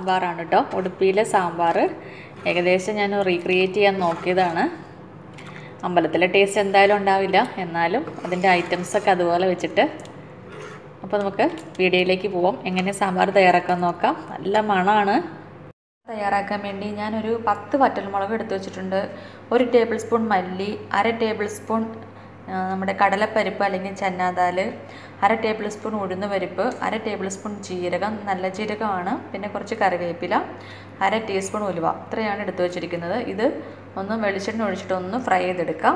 സാമ്പാറാണ് കേട്ടോ ഉടുപ്പിയിലെ സാമ്പാർ ഏകദേശം ഞാൻ റീക്രിയേറ്റ് ചെയ്യാൻ നോക്കിയതാണ് അമ്പലത്തിലെ ടേസ്റ്റ് എന്തായാലും ഉണ്ടാവില്ല എന്നാലും അതിൻ്റെ ഐറ്റംസൊക്കെ അതുപോലെ വെച്ചിട്ട് അപ്പോൾ നമുക്ക് വീഡിയോയിലേക്ക് പോവാം എങ്ങനെ സാമ്പാർ തയ്യാറാക്കാൻ നോക്കാം നല്ല മണമാണ് തയ്യാറാക്കാൻ വേണ്ടി ഞാനൊരു പത്ത് വറ്റൽമുളക് എടുത്തു വെച്ചിട്ടുണ്ട് ഒരു ടേബിൾ സ്പൂൺ മല്ലി അര ടേബിൾ സ്പൂൺ ആ, നമ്മുടെ കടലപ്പരിപ്പ് അല്ലെങ്കിൽ ചന്നാദാൽ അര ടേബിൾ സ്പൂൺ ഉഴുന്ന് പരിപ്പ് അര ടേബിൾ സ്പൂൺ ജീരകം നല്ല ജീരകമാണ് പിന്നെ കുറച്ച് കറിവേപ്പില അര ടീസ്പൂൺ ഉലുവ ഇത്രയാണ് എടുത്തു വെച്ചിരിക്കുന്നത് ഇത് ഒന്ന് വെളിച്ചെണ്ണ ഒഴിച്ചിട്ട് ഒന്ന് ഫ്രൈ ചെയ്തെടുക്കാം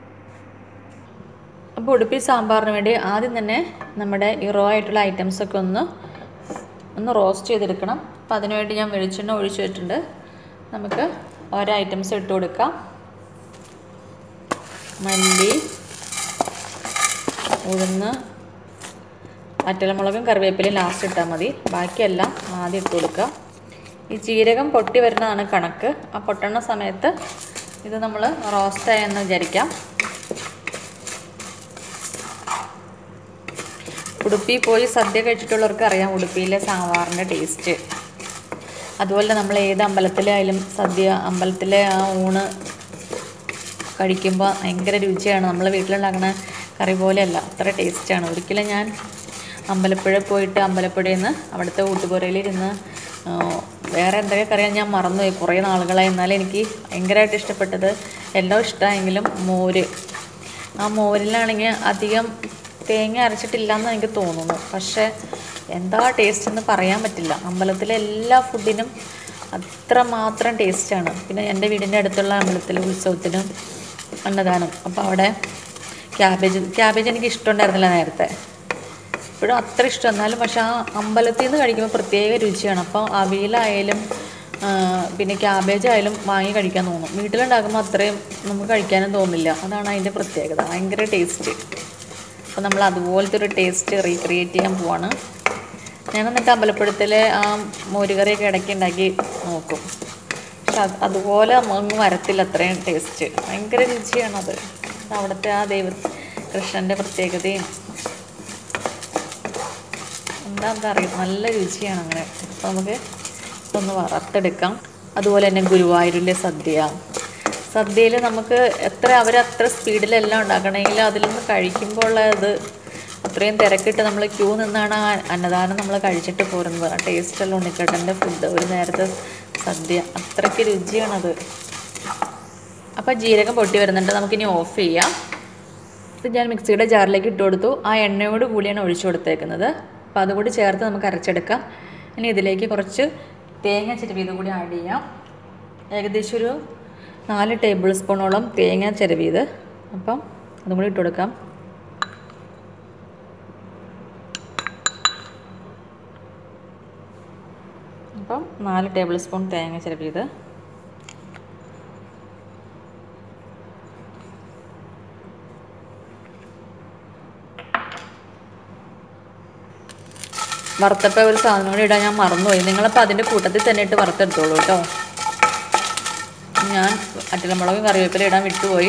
അപ്പോൾ ഉടുപ്പി സാമ്പാറിന് വേണ്ടി ആദ്യം തന്നെ നമ്മുടെ ഈ റോ ആയിട്ടുള്ള ഐറ്റംസൊക്കെ ഒന്ന് ഒന്ന് റോസ്റ്റ് ചെയ്തെടുക്കണം അപ്പോൾ അതിനുവേണ്ടി ഞാൻ വെളിച്ചെണ്ണ ഒഴിച്ചു വെച്ചിട്ടുണ്ട് നമുക്ക് ഓരോ ഐറ്റംസ് ഇട്ട് കൊടുക്കാം മല്ലി ഉഴുന്ന് വറ്റൽമുളകും കറിവേപ്പിലയും ലാസ്റ്റ് ഇട്ടാൽ മതി ബാക്കിയെല്ലാം ആദ്യം ഇട്ട് കൊടുക്കുക ഈ ജീരകം പൊട്ടി വരുന്നതാണ് കണക്ക് ആ പൊട്ടണ സമയത്ത് ഇത് നമ്മൾ റോസ്റ്റായെന്ന് വിചാരിക്കാം ഉടുപ്പി പോയി സദ്യ കഴിച്ചിട്ടുള്ളവർക്ക് അറിയാം ഉടുപ്പിയിലെ സാമ്പാറിൻ്റെ ടേസ്റ്റ് അതുപോലെ നമ്മൾ ഏത് അമ്പലത്തിലായാലും സദ്യ അമ്പലത്തിലെ ആ ഊണ് കഴിക്കുമ്പോൾ ഭയങ്കര രുചിയാണ് നമ്മൾ വീട്ടിലുണ്ടാക്കുന്ന കറി പോലെയല്ല അത്ര ടേസ്റ്റാണ് ഒരിക്കലും ഞാൻ അമ്പലപ്പുഴ പോയിട്ട് അമ്പലപ്പുഴയിൽ നിന്ന് അവിടുത്തെ ഊട്ടുപുരയിലിരുന്ന് ആ, വേറെ എന്തൊക്കെ കറിയാണ് ഞാൻ മറന്നുപോയി കുറേ നാളുകളായി എന്നാലും എനിക്ക് ഭയങ്കരമായിട്ട് ഇഷ്ടപ്പെട്ടത് എല്ലാം ഇഷ്ടമായെങ്കിലും മോര് ആ മോരിലാണെങ്കിൽ അധികം തേങ്ങ അരച്ചിട്ടില്ല എന്ന് എനിക്ക് തോന്നുന്നു പക്ഷേ എന്താ ടേസ്റ്റ് എന്ന് പറയാൻ പറ്റില്ല അമ്പലത്തിലെ എല്ലാ ഫുഡിനും അത്രമാത്രം ടേസ്റ്റാണ് പിന്നെ എൻ്റെ വീടിൻ്റെ അടുത്തുള്ള അമ്പലത്തിലെ ഉത്സവത്തിനും അന്നദാനം അപ്പോൾ അവിടെ ക്യാബേജ് ക്യാബേജ് എനിക്ക് ഇഷ്ടമുണ്ടായിരുന്നില്ല നേരത്തെ ഇപ്പോഴും അത്ര ഇഷ്ടം എന്നാലും പക്ഷെ ആ അമ്പലത്തിൽ നിന്ന് കഴിക്കുമ്പോൾ പ്രത്യേക രുചിയാണ് അപ്പോൾ അവിയലായാലും ആ, പിന്നെ ക്യാബേജ് ആയാലും വാങ്ങി കഴിക്കാൻ തോന്നും വീട്ടിലുണ്ടാക്കുമ്പോൾ അത്രയും നമുക്ക് കഴിക്കാനും തോന്നില്ല അതാണ് അതിൻ്റെ പ്രത്യേകത ഭയങ്കര ടേസ്റ്റ് അപ്പോൾ നമ്മൾ അതുപോലത്തെ ഒരു ടേസ്റ്റ് റീക്രിയേറ്റ് ചെയ്യാൻ പോവാണ് ഞാൻ എന്നിട്ട് അമ്പലപ്പുഴത്തിലെ ആ മോരുകറിയൊക്കെ ഇടയ്ക്ക് ഉണ്ടാക്കി നോക്കും പക്ഷെ അത് അതുപോലെ അങ്ങ് വരത്തില്ല അത്രയും ടേസ്റ്റ് ഭയങ്കര രുചിയാണത് അവിടുത്തെ ആ ദൈവ കൃഷ്ണൻ്റെ പ്രത്യേകതയും എന്താ എന്താ അറിയാം നല്ല രുചിയാണ് അങ്ങനെ അപ്പോൾ നമുക്ക് ഇതൊന്ന് വറുത്തെടുക്കാം അതുപോലെ തന്നെ ഗുരുവായൂരിലെ സദ്യ സദ്യയിൽ നമുക്ക് എത്ര അവരത്ര സ്പീഡിലെല്ലാം ഉണ്ടാക്കണമെങ്കിൽ അതിൽ നിന്ന് കഴിക്കുമ്പോൾ ഉള്ള ഇത് അത്രയും തിരക്കിട്ട് നമ്മൾ ക്യൂ നിന്നാണ് ആ അന്നദാനം നമ്മൾ കഴിച്ചിട്ട് പോരുന്നത് ആ ടേസ്റ്റുള്ള ഉണ്ണിക്കട്ടൻ്റെ ഫുഡ് ഒരു നേരത്തെ സദ്യ അത്രയ്ക്ക് രുചിയാണത് അപ്പോൾ ജീരകം പൊട്ടി വരുന്നുണ്ട് നമുക്കിനി ഓഫ് ചെയ്യാം ഇത് ഞാൻ മിക്സിയുടെ ജാറിലേക്ക് ഇട്ട് കൊടുത്തു ആ എണ്ണയോട് കൂടിയാണ് ഒഴിച്ചു കൊടുത്തേക്കുന്നത് അപ്പോൾ അതുകൂടി ചേർത്ത് നമുക്ക് അരച്ചെടുക്കാം ഇനി ഇതിലേക്ക് കുറച്ച് തേങ്ങ ചിരവിയത് കൂടി ആഡ് ചെയ്യാം ഏകദേശം ഒരു നാല് ടേബിൾ സ്പൂണോളം തേങ്ങ ചിരവിയത് അപ്പം അതും കൂടി ഇട്ട് കൊടുക്കാം അപ്പം നാല് ടേബിൾ സ്പൂൺ തേങ്ങ ചിരവിയത് വറുത്തപ്പോൾ ഒരു സാധനം കൂടി ഇടാൻ ഞാൻ മറന്നുപോയി നിങ്ങളപ്പോൾ അതിൻ്റെ കൂട്ടത്തിൽ തന്നെ ഇട്ട് വറുത്തെടുത്തോളൂ കേട്ടോ ഞാൻ അറ്റലമുളകും കറിവേപ്പില ഇടാൻ വിട്ടുപോയി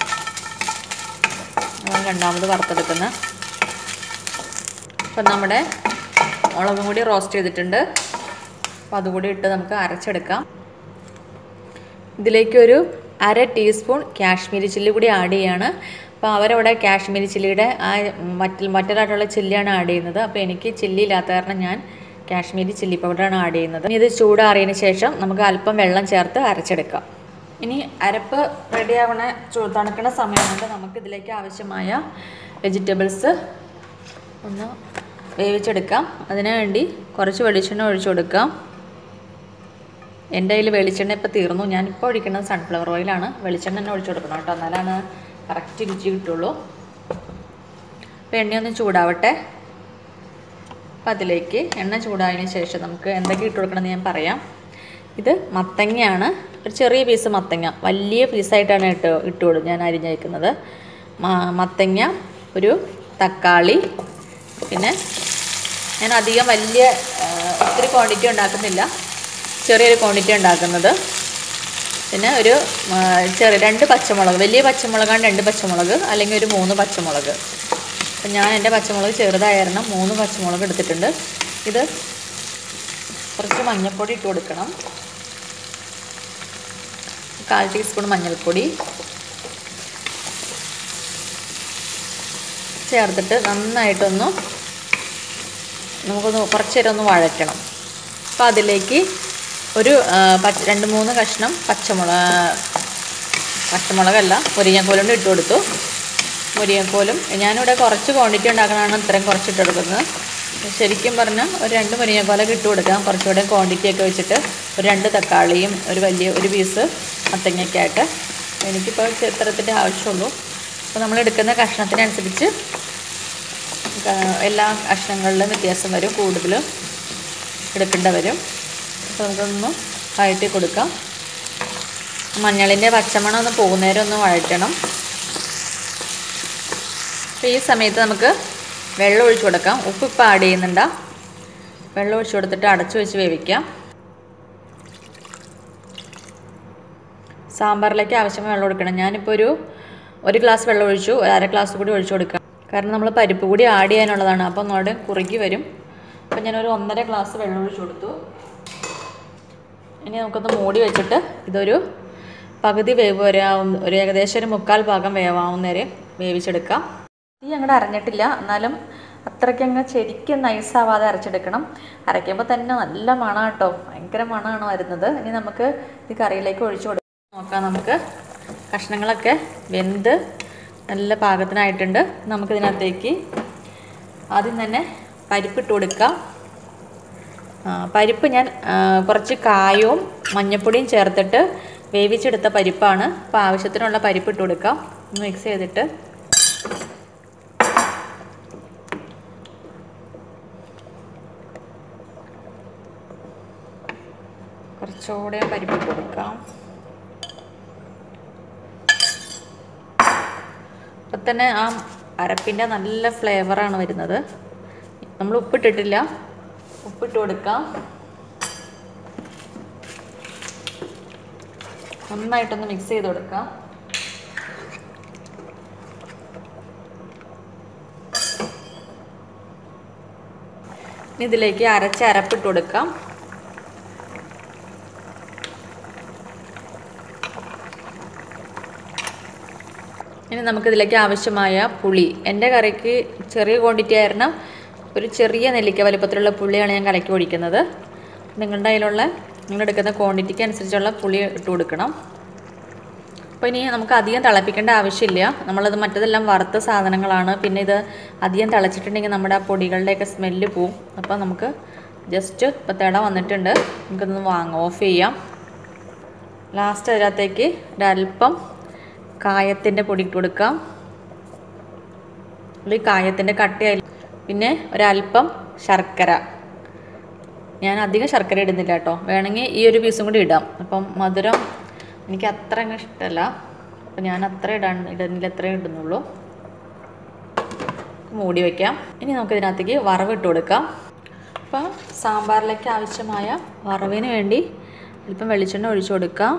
ഞാൻ രണ്ടാമത് വറുത്തെടുക്കുന്ന അപ്പം നമ്മുടെ മുളകും കൂടി റോസ്റ്റ് ചെയ്തിട്ടുണ്ട് അപ്പോൾ അതുകൂടി ഇട്ട് നമുക്ക് അരച്ചെടുക്കാം ഇതിലേക്കൊരു അര ടീസ്പൂൺ കാശ്മീരി ചില്ലി കൂടി ആഡ് ചെയ്യാണ് അപ്പോൾ അവരവിടെ കാശ്മീരി ചില്ലിയുടെ ആ മറ്റ മറ്റൊരായിട്ടുള്ള ചില്ലിയാണ് ആഡ് ചെയ്യുന്നത് അപ്പോൾ എനിക്ക് ചില്ലി ഇല്ലാത്ത കാരണം ഞാൻ കാശ്മീരി ചില്ലി പൗഡറാണ് ആഡ് ചെയ്യുന്നത് ഇനി ഇത് ചൂടാറിയതിന് ശേഷം നമുക്ക് അല്പം വെള്ളം ചേർത്ത് അരച്ചെടുക്കാം ഇനി അരപ്പ് റെഡിയാവണ ചൂ തണുക്കണ സമയം കൊണ്ട് നമുക്ക് ഇതിലേക്ക് ആവശ്യമായ വെജിറ്റബിൾസ് ഒന്ന് വേവിച്ചെടുക്കാം അതിനു വേണ്ടി കുറച്ച് വെളിച്ചെണ്ണ ഒഴിച്ചു കൊടുക്കാം എൻ്റെ കയ്യിൽ വെളിച്ചെണ്ണ ഇപ്പോൾ തീർന്നു ഞാനിപ്പോൾ ഒഴിക്കുന്നത് സൺഫ്ലവർ ഓയിലാണ് വെളിച്ചെണ്ണ തന്നെ ഒഴിച്ചു കൊടുക്കണം കേട്ടോ എന്നാലാണ് കറക്റ്റ് രുചി കിട്ടുള്ളൂ അപ്പോൾ എണ്ണയൊന്ന് ചൂടാവട്ടെ അപ്പോൾ അതിലേക്ക് എണ്ണ ചൂടായതിന് ശേഷം നമുക്ക് എന്തൊക്കെ ഇട്ട് കൊടുക്കണമെന്ന് ഞാൻ പറയാം ഇത് മത്തങ്ങയാണ് ഒരു ചെറിയ പീസ് മത്തങ്ങ വലിയ പീസായിട്ടാണ് ഇട്ട് ഇട്ട് കൊടു ഞാൻ അരിഞ്ഞയക്കുന്നത് മത്തങ്ങ ഒരു തക്കാളി പിന്നെ ഞാൻ അധികം വലിയ ആ, ഒത്തിരി ക്വാണ്ടിറ്റി ഉണ്ടാക്കുന്നില്ല ചെറിയൊരു ക്വാണ്ടിറ്റി ഉണ്ടാക്കുന്നത് പിന്നെ ഒരു ആ, ചെറിയ രണ്ട് പച്ചമുളക് വലിയ പച്ചമുളകാണ് രണ്ട് പച്ചമുളക് അല്ലെങ്കിൽ ഒരു മൂന്ന് പച്ചമുളക് അപ്പം ഞാൻ എൻ്റെ പച്ചമുളക് ചെറുതായിരുന്നു മൂന്ന് പച്ചമുളക് എടുത്തിട്ടുണ്ട് ഇത് കുറച്ച് മഞ്ഞൾപ്പൊടി ഇട്ട് കൊടുക്കണം കാൽ ടീസ്പൂൺ മഞ്ഞൾപ്പൊടി ചേർത്തിട്ട് നന്നായിട്ടൊന്ന് നമുക്കൊന്ന് കുറച്ച് നേരം ഒന്ന് വഴറ്റണം അപ്പോൾ അതിലേക്ക് ഒരു ആ, പച്ച രണ്ട് മൂന്ന് കഷ്ണം പച്ചമുളക് പച്ചമുളകല്ല മുരിങ്ങക്കോലും ഇട്ട് കൊടുത്തു മുരിങ്ങക്കോലും ഞാനിവിടെ കുറച്ച് ക്വാണ്ടിറ്റി ഉണ്ടാക്കണതാണ് ഇത്രയും കുറച്ച് ഇട്ട് കൊടുക്കുന്നത് ശരിക്കും പറഞ്ഞാൽ ഒരു രണ്ട് മുരിങ്ങക്കോലൊക്കെ ഇട്ട് കൊടുക്കാം കുറച്ചുകൂടെ ക്വാണ്ടിറ്റി ഒക്കെ വെച്ചിട്ട് ഒരു രണ്ട് തക്കാളിയും ഒരു വലിയ ഒരു പീസ് മത്തങ്ങയൊക്കെ ആയിട്ട് എനിക്കിപ്പോൾ ചിത്രത്തിൻ്റെ ആവശ്യമുള്ളൂ അപ്പോൾ നമ്മൾ എടുക്കുന്ന കഷ്ണത്തിനനുസരിച്ച് ക- എല്ലാ കഷ്ണങ്ങളിലും വ്യത്യാസം വരും കൂടുതൽ എടുക്കേണ്ട വരും അപ്പോൾ നമുക്കൊന്ന് വഴറ്റി കൊടുക്കാം മഞ്ഞളിൻ്റെ പച്ചമണം ഒന്ന് പോകുന്നേരം ഒന്ന് വഴറ്റണം അപ്പോൾ ഈ സമയത്ത് നമുക്ക് വെള്ളം ഒഴിച്ചു കൊടുക്കാം ഉപ്പ് ഇപ്പോൾ ആഡ് ചെയ്യുന്നുണ്ട വെള്ളം ഒഴിച്ചു കൊടുത്തിട്ട് അടച്ചു വെച്ച് വേവിക്കാം സാമ്പാറിലേക്ക് ആവശ്യമായ വെള്ളം കൊടുക്കണം ഞാനിപ്പോൾ ഒരു ഒരു ഗ്ലാസ് വെള്ളം ഒഴിച്ചു ഒരു അര ഗ്ലാസ് കൂടി ഒഴിച്ചു കൊടുക്കാം കാരണം നമ്മൾ പരിപ്പ് കൂടി ആഡ് ചെയ്യാനുള്ളതാണ് അപ്പോൾ ഒന്നുകൂടെ കുറുകി വരും അപ്പോൾ ഞാനൊരു ഒന്നര ഗ്ലാസ് വെള്ളം ഒഴിച്ചു കൊടുത്തു ഇനി നമുക്കൊന്ന് മൂടി വെച്ചിട്ട് ഇതൊരു പകുതി വേവ് വരെ ആവും ഒരു ഏകദേശം ഒരു മുക്കാൽ ഭാഗം വേവാവുന്നവരെ വേവിച്ചെടുക്കാം തീ അങ്ങോട്ട് അരഞ്ഞിട്ടില്ല എന്നാലും അത്രയ്ക്ക് അങ്ങ് ശരിക്കും നൈസാവാതെ അരച്ചെടുക്കണം അരയ്ക്കുമ്പോൾ തന്നെ നല്ല മണം കേട്ടോ ഭയങ്കര മണമാണ് വരുന്നത് ഇനി നമുക്ക് ഈ കറിയിലേക്ക് ഒഴിച്ചു കൊടുക്കാം നോക്കാം നമുക്ക് കഷ്ണങ്ങളൊക്കെ വെന്ത് നല്ല പാകത്തിനായിട്ടുണ്ട് നമുക്കിതിനകത്തേക്ക് ആദ്യം തന്നെ പരിപ്പിട്ട് കൊടുക്കാം ആ, പരിപ്പ് ഞാൻ ആ, കുറച്ച് കായവും മഞ്ഞപ്പൊടിയും ചേർത്തിട്ട് വേവിച്ചെടുത്ത പരിപ്പാണ് അപ്പോൾ ആവശ്യത്തിനുള്ള പരിപ്പ് ഇട്ട് കൊടുക്കാം ഒന്ന് മിക്സ് ചെയ്തിട്ട് കുറച്ചുകൂടെ പരിപ്പ് ഇട്ട് കൊടുക്കാം അപ്പം തന്നെ ആ അരപ്പിൻ്റെ നല്ല ഫ്ലേവറാണ് വരുന്നത് നമ്മൾ ഉപ്പിട്ടിട്ടില്ല ഉപ്പിട്ട് കൊടുക്കാം നന്നായിട്ടൊന്ന് മിക്സ് ചെയ്ത് കൊടുക്കാം ഇനി ഇതിലേക്ക് അരച്ച അരപ്പിട്ട് കൊടുക്കാം ഇനി നമുക്കിതിലേക്ക് ആവശ്യമായ പുളി എൻ്റെ കറിക്ക് ചെറിയ ക്വാണ്ടിറ്റി ആയിരുന്നു ഒരു ചെറിയ നെല്ലിക്ക വലിപ്പത്തിലുള്ള പുളിയാണ് ഞാൻ കലക്കി ഒഴിക്കുന്നത് നിങ്ങളുടെ കയ്യിലുള്ള നിങ്ങൾ എടുക്കുന്ന ക്വാണ്ടിറ്റിക്ക് അനുസരിച്ചുള്ള പുളി ഇട്ട് കൊടുക്കണം അപ്പോൾ ഇനി നമുക്ക് അധികം തിളപ്പിക്കേണ്ട ആവശ്യമില്ല നമ്മളത് മറ്റതെല്ലാം വറുത്ത സാധനങ്ങളാണ് പിന്നെ ഇത് അധികം തിളച്ചിട്ടുണ്ടെങ്കിൽ നമ്മുടെ ആ പൊടികളുടെയൊക്കെ സ്മെല്ല് പോവും അപ്പോൾ നമുക്ക് ജസ്റ്റ് ഇപ്പോൾ തിള വന്നിട്ടുണ്ട് നമുക്കിതൊന്ന് വാങ്ങാം ഓഫ് ചെയ്യാം ലാസ്റ്റ് അതിനകത്തേക്ക് ഒരല്പം കായത്തിൻ്റെ പൊടി ഇട്ട് കൊടുക്കാം ഈ കായത്തിൻ്റെ കട്ടയായി പിന്നെ ഒരല്പം ശർക്കര ഞാൻ അധികം ശർക്കര ഇടുന്നില്ല കേട്ടോ വേണമെങ്കിൽ ഈ ഒരു പീസും കൂടി ഇടാം അപ്പം മധുരം എനിക്ക് അത്ര അങ്ങ് ഇഷ്ടമല്ല അപ്പം ഞാൻ അത്ര ഇടാൻ ഇടുന്നില്ല അത്രേ ഇടുന്നുള്ളൂ മൂടി വയ്ക്കാം ഇനി നമുക്ക് ഇതിനകത്തേക്ക് വറവ് ഇട്ട് കൊടുക്കാം അപ്പോൾ സാമ്പാറിലേക്ക് ആവശ്യമായ വറവിന് വേണ്ടി അല്പം വെളിച്ചെണ്ണ ഒഴിച്ചു കൊടുക്കാം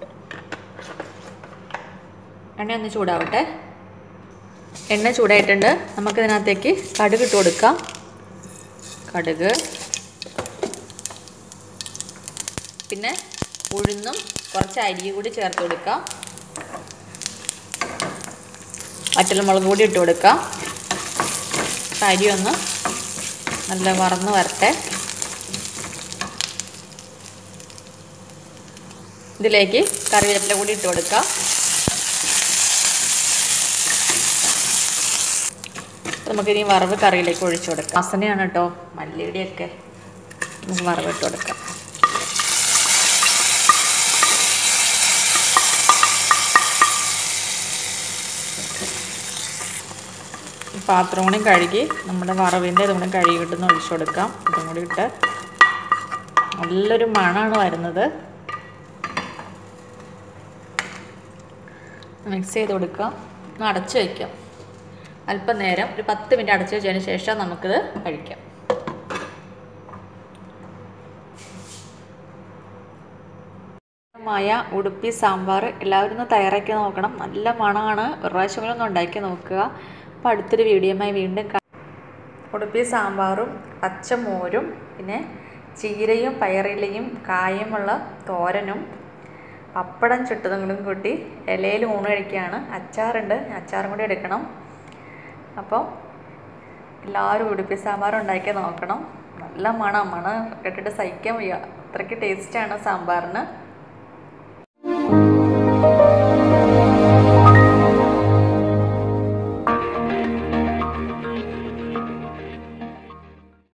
എണ്ണ ഒന്ന് ചൂടാവട്ടെ എണ്ണ ചൂടായിട്ടുണ്ട് നമുക്കിതിനകത്തേക്ക് കടുക് ഇട്ട് കൊടുക്കാം കടുക് പിന്നെ ഉഴുന്നും കുറച്ച് അരി കൂടി ചേർത്ത് കൊടുക്കാം വറ്റൽമുളക് കൂടി ഇട്ട് കൊടുക്കാം അരി ഒന്ന് നല്ല വറന്ന് വരട്ടെ ഇതിലേക്ക് കറിവേപ്പില കൂടി ഇട്ട് കൊടുക്കാം നമുക്കിനി വറവ് കറിയിലേക്ക് ഒഴിച്ചു കൊടുക്കാം വാസനയാണ് കേട്ടോ മല്ലിയുടെയൊക്കെ നമുക്ക് വറവ് ഇട്ട് കൊടുക്കാം ഈ പാത്രം കൂടി കഴുകി നമ്മുടെ വറവിൻ്റെ ഇതും കൂടി കഴുകി കിട്ടുന്ന ഒഴിച്ചു കൊടുക്കാം ഇതും കൂടി ഇട്ട് നല്ലൊരു മണമാണ് വരുന്നത് മിക്സ് ചെയ്ത് കൊടുക്കാം ഒന്ന് അടച്ച് വയ്ക്കാം അല്പം നേരം ഒരു പത്ത് മിനിറ്റ് അടച്ച് വെച്ചതിന് ശേഷം നമുക്കിത് കഴിക്കാം മായ ഉടുപ്പി സാമ്പാർ എല്ലാവരും ഒന്ന് തയ്യാറാക്കി നോക്കണം നല്ല മണമാണ് ഒരു പ്രാവശ്യമെങ്കിലും ഒന്ന് ഉണ്ടാക്കി നോക്കുക അപ്പോൾ അടുത്തൊരു വീഡിയോയുമായി വീണ്ടും കാണാം ഉടുപ്പി സാമ്പാറും പച്ചമോരും പിന്നെ ചീരയും പയറിലയും കായമുള്ള തോരനും പപ്പടം ചുട്ടതും കൂട്ടി ഇലയിൽ ഊണ് കഴിക്കുകയാണ് അച്ചാറുണ്ട് അച്ചാറും കൂടി എടുക്കണം അപ്പോൾ എല്ലാവരും ഉടുപ്പി സാമ്പാർ ഉണ്ടാക്കി നോക്കണം നല്ല മണം മണം കേട്ടിട്ട് സഹിക്കാൻ വയ്യ അത്രയ്ക്ക് ടേസ്റ്റാണ് സാമ്പാറിന്